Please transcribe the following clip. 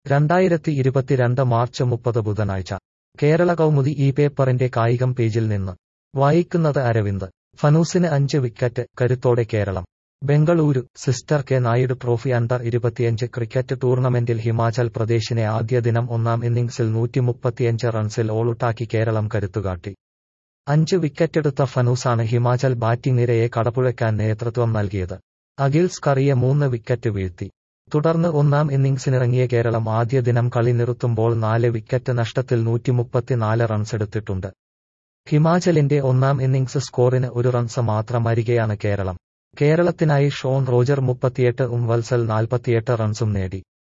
രണ്ടായിരത്തി ഇരുപത്തിരണ്ട് മാർച്ച് മുപ്പത് ബുധനാഴ്ച കേരള കൗമുദി ഈ പേപ്പറിന്റെ കായികം പേജിൽ നിന്ന് വായിക്കുന്നത് അരവിന്ദ് ഫനൂസിന് അഞ്ച് വിക്കറ്റ് കരുത്തോടെ കേരളം ബംഗളൂരു സിസ്റ്റർ കെ നായിഡു ട്രോഫി അണ്ടർ ഇരുപത്തിയഞ്ച് ക്രിക്കറ്റ് ടൂർണമെന്റിൽ ഹിമാചൽ പ്രദേശിനെ ആദ്യ ദിനം ഒന്നാം ഇന്നിംഗ്സിൽ നൂറ്റിമുപ്പത്തിയഞ്ച് റൺസിൽ ഓളുട്ടാക്കി കേരളം കരുത്തുകാട്ടി അഞ്ച് വിക്കറ്റെടുത്ത ഫനൂസാണ് ഹിമാചൽ ബാറ്റിംഗ് നിരയെ കടപുഴക്കാൻ നേതൃത്വം നൽകിയത് അഖിൽസ് കറിയെ മൂന്ന് വിക്കറ്റ് വീഴ്ത്തി തുടർന്ന് ഒന്നാം ഇന്നിംഗ്സിനിറങ്ങിയ കേരളം ആദ്യ ദിനം കളി നിർത്തുമ്പോൾ നാല് വിക്കറ്റ് നഷ്ടത്തിൽ നൂറ്റിമുപ്പത്തിനാല് റൺസെടുത്തിട്ടുണ്ട് ഹിമാചലിന്റെ ഒന്നാം ഇന്നിംഗ്സ് സ്കോറിന് ഒരു റൺസ് മാത്രം അരികെയാണ് കേരളം കേരളത്തിനായി ഷോൺ റോജർ മുപ്പത്തിയെട്ട് ഉം വത്സൽ നാൽപ്പത്തിയെട്ട് റൺസും നേടി